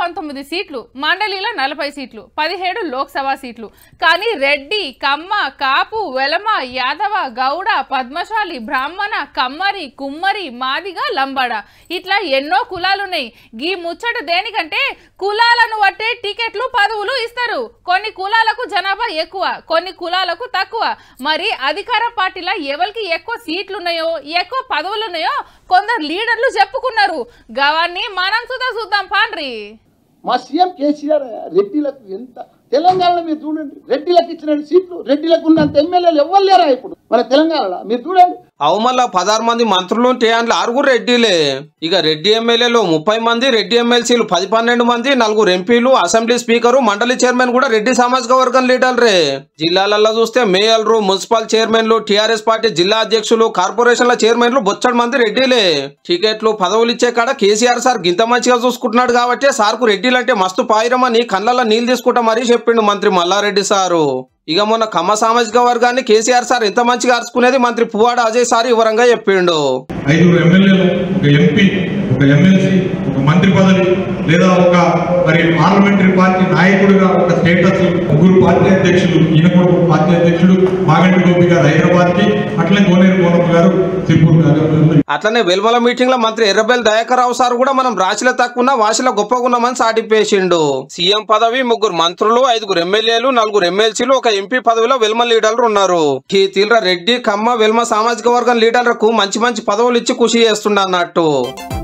పంతొమ్మిది సీట్లు మండలిలో నలభై సీట్లు పదిహేడు లోక్సభ సీట్లు కానీ రెడ్డి కమ్మ కాపు వెలమ యాదవ గౌడ పద్మశాలి బ్రాహ్మణ కమ్మరి కుమ్మరి మాదిగ లంబాడ ఇట్లా ఎన్నో కులాలున్నాయి గీ ముచ్చట దేనికంటే కులాలను బట్టే టికెట్లు పదవులు ఇస్తారు కొన్ని కులాలకు జనాభా ఎక్కువ కొన్ని కులాలకు తక్కువ మరి అధికార పార్టీలో ఎవరికి ఎక్కువ సీట్లు ఉన్నాయో ఎక్కువ పదవులు ఉన్నాయో కొందరు లీడర్లు చెప్పుకున్నారు గవాన్ని మనం సుధా చూద్దాం పాండ్రి మా సీఎం కేసీఆర్ రెడ్డిలకు ఎంత తెలంగాణలో మీరు చూడండి రెడ్డిలకు ఇచ్చిన సీట్లు రెడ్డిలకు ఉన్నంత ఎమ్మెల్యేలు ఎవ్వరు లేరా ఇప్పుడు మన తెలంగాణలో మీరు చూడండి అవు మళ్ళా పదహారు మంది మంత్రులు ఉంటే అందులో ఆరుగురు రెడ్డిలే ఇక రెడ్డి ఎమ్మెల్యేలు ముప్పై మంది రెడ్డి ఎమ్మెల్సీలు పది పన్నెండు మంది నలుగురు ఎంపీలు అసెంబ్లీ స్పీకరు మండలి చైర్మన్ కూడా రెడ్డి సామాజిక వర్గం లీడర్లే జిల్లాలలో చూస్తే మేయర్లు మున్సిపల్ చైర్మన్లు టీఆర్ఎస్ పార్టీ జిల్లా అధ్యక్షులు కార్పొరేషన్ల చైర్మన్లు బొచ్చడి మంది రెడ్డిలే టికెట్లు పదవులు ఇచ్చే కాడ కేసీఆర్ సార్ గింత మంచిగా చూసుకుంటున్నాడు కాబట్టి సార్కు రెడ్డిలంటే మస్తు పాయిరమని కళ్ళల్లో నీళ్ళు తీసుకుంటా మరీ చెప్పిండు మంత్రి మల్లారెడ్డి సారు ఇక మొన్న కమ్మ సామాజిక వర్గాన్ని కేసీఆర్ సార్ ఎంత మంచిగా అరుచుకునేది మంత్రి పువ్వాడ అజయ్ సార్ వివరంగా చెప్పిండు ఐదుగురు ఎమ్మెల్యేలు ఒక ఎంపీ ఒక ఎమ్మెల్సీ ఒక మంత్రి పదవి లేదా ఒక మరి పార్లమెంటరీ పార్టీ నాయకుడిగా ఒక స్టేటస్ ముగ్గురు పార్టీ అధ్యక్షులు ఈయన కూడా ఒక పార్టీ అధ్యక్షుడు మాగంటి గోపి గారు హైదరాబాద్ కి అట్లనే కోనేరు కోనప్ప గారు సిర్పూర్ గారు అట్లనే వెల్మల మీటింగ్ లో మంత్రి ఎర్రబెల్ దయాకర్ రావు సార్ కూడా మనం రాశిలో తక్కువ వాశిలో గొప్పగున్నామని సాటిపేసిండు సీఎం పదవి ముగ్గురు మంత్రులు ఐదుగురు ఎమ్మెల్యేలు నలుగురు ఎమ్మెల్సీలు ఒక ఎంపీ పదవిలో వెల్మ లీడర్లు ఉన్నారు ఈ తీవ్ర రెడ్డి కమ్మ వెల్మ సామాజిక వర్గం లీడర్లకు మంచి మంచి పదవులు ఇచ్చి కృషి చేస్తుండ అన్నట్టు